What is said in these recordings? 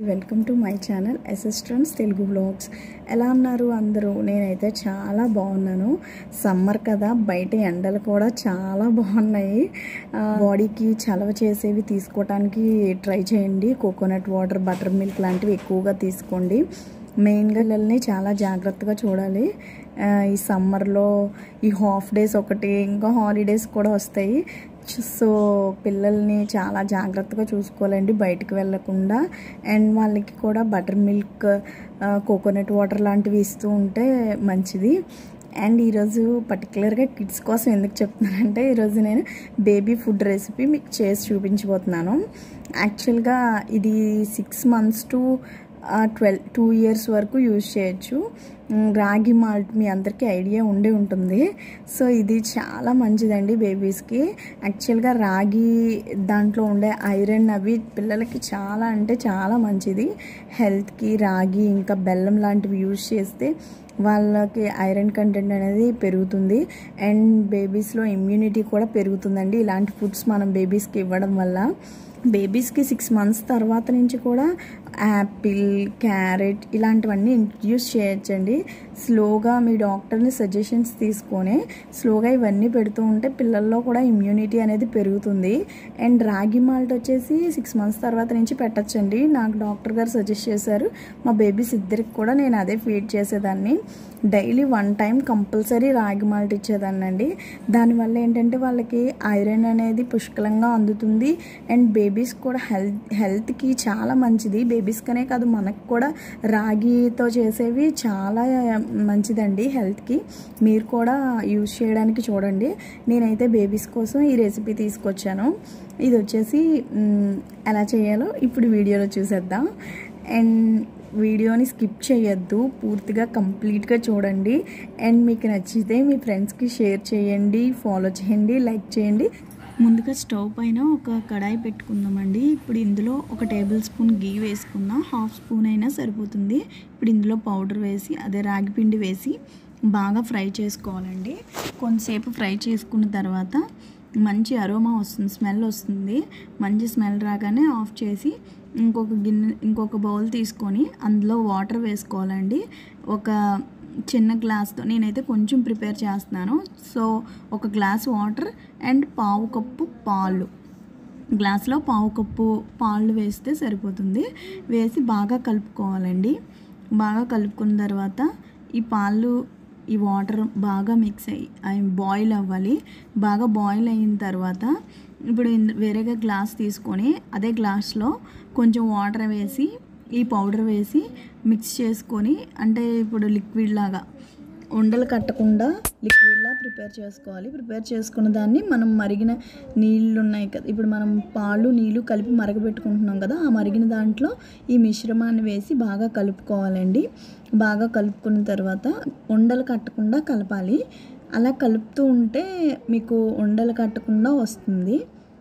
welcome to my channel assistants Telugu blogs ఎలా ఉన్నారు అందరూ నేనైతే చాలా బాగున్నాను సమ్మర్ కదా బయట ఎండలు కూడా చాలా బాగున్నాయి ఆ, బాడీకి చలవ చేసేవి తీసుకోవడానికి ట్రై చేయండి కోకోనట్ వాటర్ బటర్ మిల్క్ లాంటివి ఎక్కువగా తీసుకోండి మెయిన్గా పిల్లల్ని చాలా జాగ్రత్తగా చూడాలి ఆ, ఈ సమ్మర్లో ఈ హాఫ్ డేస్ ఒకటి ఇంకా హాలిడేస్ కూడా వస్తాయి సో పిల్లల్ని చాలా జాగ్రత్తగా చూసుకోవాలండి బయటకు వెళ్ళకుండా అండ్ వాళ్ళకి కూడా బటర్ మిల్క్ కోకోనట్ వాటర్ లాంటివి ఇస్తూ ఉంటే మంచిది అండ్ ఈరోజు పర్టికులర్గా కిడ్స్ కోసం ఎందుకు చెప్తున్నానంటే ఈరోజు నేను బేబీ ఫుడ్ రెసిపీ మీకు చేసి చూపించబోతున్నాను యాక్చువల్గా ఇది six months to twelve two years వరకు యూజ్ చేయొచ్చు మ్, రాగి మాల్ట్ మీ అందరికీ ఐడియా ఉండే ఉంటుంది సో ఇది చాలా మంచిదండి బేబీస్కి యాక్చువల్గా రాగి దాంట్లో ఉండే ఐరన్ అవి పిల్లలకి చాలా అంటే చాలా మంచిది హెల్త్కి రాగి ఇంకా బెల్లం లాంటివి యూజ్ చేస్తే వాళ్ళకి ఐరన్ కంటెంట్ అనేది పెరుగుతుంది అండ్ బేబీస్లో ఇమ్యూనిటీ కూడా పెరుగుతుందండి ఇలాంటి ఫుడ్స్ మనం బేబీస్కి ఇవ్వడం వల్ల బేబీస్కి సిక్స్ మంత్స్ తర్వాత నుంచి కూడా యాపిల్ క్యారెట్ ఇలాంటివన్నీ ఇంట్రడ్యూస్ చేయొచ్చండి స్లోగా మీ డాక్టర్ని సజెషన్స్ తీసుకొని స్లోగా ఇవన్నీ పెడుతూ ఉంటే పిల్లల్లో కూడా ఇమ్యూనిటీ అనేది పెరుగుతుంది అండ్ రాగి మాల్ట్ వచ్చేసి సిక్స్ మంత్స్ తర్వాత నుంచి పెట్టచ్చండి నాకు డాక్టర్ గారు సజెస్ట్ చేశారు మా బేబీస్ ఇద్దరికి కూడా నేను అదే ఫీడ్ చేసేదాన్ని daily one time compulsory ragi malt ఇచ్చేదాన్ని అండి దానివల్ల ఏంటంటే వాళ్ళకి ఐరన్ అనేది పుష్కలంగా అందుతుంది అండ్ బేబీస్ కూడా హెల్త్ హెల్త్కి చాలా మంచిది బేబీస్కనే కాదు మనకు కూడా రాగితో చేసేవి చాలా మంచిదండి హెల్త్కి మీరు కూడా యూజ్ చేయడానికి చూడండి నేనైతే బేబీస్ కోసం ఈ రెసిపీ తీసుకొచ్చాను ఇది వచ్చేసి మ్, ఎలా చేయాలో ఇప్పుడు వీడియోలో చూసేద్దాం అండ్ వీడియోని స్కిప్ చేయొద్దు పూర్తిగా కంప్లీట్గా చూడండి అండ్ మీకు నచ్చితే మీ ఫ్రెండ్స్కి షేర్ చేయండి ఫాలో చేయండి లైక్ చేయండి ముందుగా స్టవ్ పైన ఒక కడాయి పెట్టుకుందామండి ఇప్పుడు ఇందులో ఒక టేబుల్ స్పూన్ గీ వేసుకుందాం హాఫ్ స్పూన్ అయినా సరిపోతుంది ఇప్పుడు ఇందులో పౌడర్ వేసి అదే రాగి పిండి వేసి బాగా ఫ్రై చేసుకోవాలండి కొంతసేపు ఫ్రై చేసుకున్న తర్వాత మంచి అరోమా వస్తుంది స్మెల్ వస్తుంది మంచి స్మెల్ రాగానే ఆఫ్ చేసి ఇంకొక గిన్నె ఇంకొక బౌల్ తీసుకొని అందులో వాటర్ వేసుకోవాలండి ఒక చిన్న గ్లాస్తో నేనైతే కొంచెం ప్రిపేర్ చేస్తున్నాను సో ఒక గ్లాస్ వాటర్ అండ్ పావు కప్పు పాలు గ్లాస్లో పావు కప్పు పాలు వేస్తే సరిపోతుంది వేసి బాగా కలుపుకోవాలండి బాగా కలుపుకున్న తర్వాత ఈ పాలు ఈ వాటర్ బాగా మిక్స్ అయ్యి అవి బాయిల్ అవ్వాలి బాగా బాయిల్ అయిన తర్వాత ఇప్పుడు ఇంద- వేరేగా గ్లాస్ తీసుకొని అదే గ్లాస్లో కొంచెం వాటర్ వేసి ఈ పౌడర్ వేసి మిక్స్ చేసుకొని అంటే ఇప్పుడు లిక్విడ్ లాగా ఉండలు కట్టకుండా లిక్విడ్లా ప్రిపేర్ చేసుకోవాలి ప్రిపేర్ చేసుకున్న దాన్ని మనం మరిగిన నీళ్ళు ఉన్నాయి కదా ఇప్పుడు మనం పాలు నీళ్ళు కలిపి మరగబెట్టుకుంటున్నాం కదా ఆ మరిగిన దాంట్లో ఈ మిశ్రమాన్ని వేసి బాగా కలుపుకోవాలండి బాగా కలుపుకున్న తర్వాత ఉండలు కట్టకుండా కలపాలి అలా కలుపుతూ ఉంటే మీకు ఉండలు కట్టకుండా వస్తుంది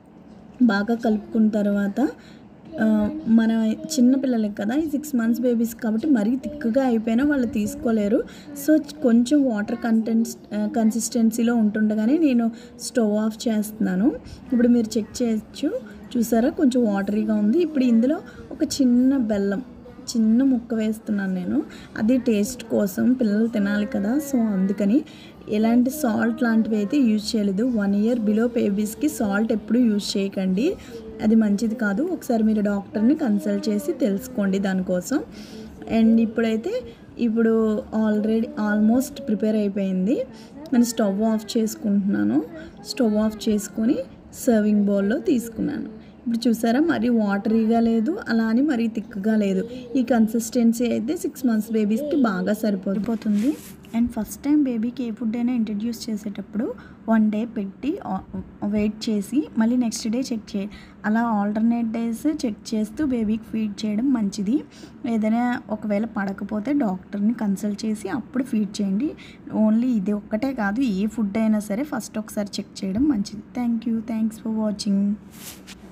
బాగా కలుపుకున్న తర్వాత ఆ, మన చిన్న పిల్లలకి కదా ఈ సిక్స్ మంత్స్ బేబీస్ కాబట్టి మరీ థిక్గా అయిపోయినా వాళ్ళు తీసుకోలేరు సో కొంచెం వాటర్ కంటెంట్స్ కన్సిస్టెన్సీలో ఉంటుండగానే నేను స్టవ్ ఆఫ్ చేస్తున్నాను ఇప్పుడు మీరు చెక్ చేయొచ్చు చూసారా కొంచెం వాటరీగా ఉంది ఇప్పుడు ఇందులో ఒక చిన్న బెల్లం చిన్న ముక్క వేస్తున్నాను నేను అది టేస్ట్ కోసం పిల్లలు తినాలి కదా సో అందుకని ఎలాంటి సాల్ట్ లాంటివి అయితే యూజ్ చేయలేదు వన్ ఇయర్ బిలో బేబీస్కి సాల్ట్ ఎప్పుడు యూజ్ చేయకండి అది మంచిది కాదు ఒకసారి మీరు డాక్టర్ని కన్సల్ట్ చేసి తెలుసుకోండి దానికోసం అండ్ ఇప్పుడైతే ఇప్పుడు ఆల్రెడీ ఆల్మోస్ట్ ప్రిపేర్ అయిపోయింది నేను స్టవ్ ఆఫ్ చేసుకుంటున్నాను స్టవ్ ఆఫ్ చేసుకొని సర్వింగ్ బౌల్లో తీసుకున్నాను ఇప్పుడు చూసారా మరీ వాటరీగా లేదు అలా అని మరీ థిక్గా లేదు ఈ కన్సిస్టెన్సీ అయితే సిక్స్ మంత్స్ బేబీస్కి బాగా సరిపోతుంది అండ్ ఫస్ట్ టైం బేబీకి ఏ ఫుడ్ అయినా ఇంట్రడ్యూస్ చేసేటప్పుడు వన్ డే పెట్టి వెయిట్ చేసి మళ్ళీ నెక్స్ట్ డే చెక్ చేయి అలా ఆల్టర్నేట్ డేస్ చెక్ చేస్తూ బేబీకి ఫీడ్ చేయడం మంచిది ఏదైనా ఒకవేళ పడకపోతే డాక్టర్ని కన్సల్ట్ చేసి అప్పుడు ఫీడ్ చేయండి ఓన్లీ ఇది ఒక్కటే కాదు ఏ ఫుడ్ అయినా సరే ఫస్ట్ ఒకసారి చెక్ చేయడం మంచిది thank you thanks for watching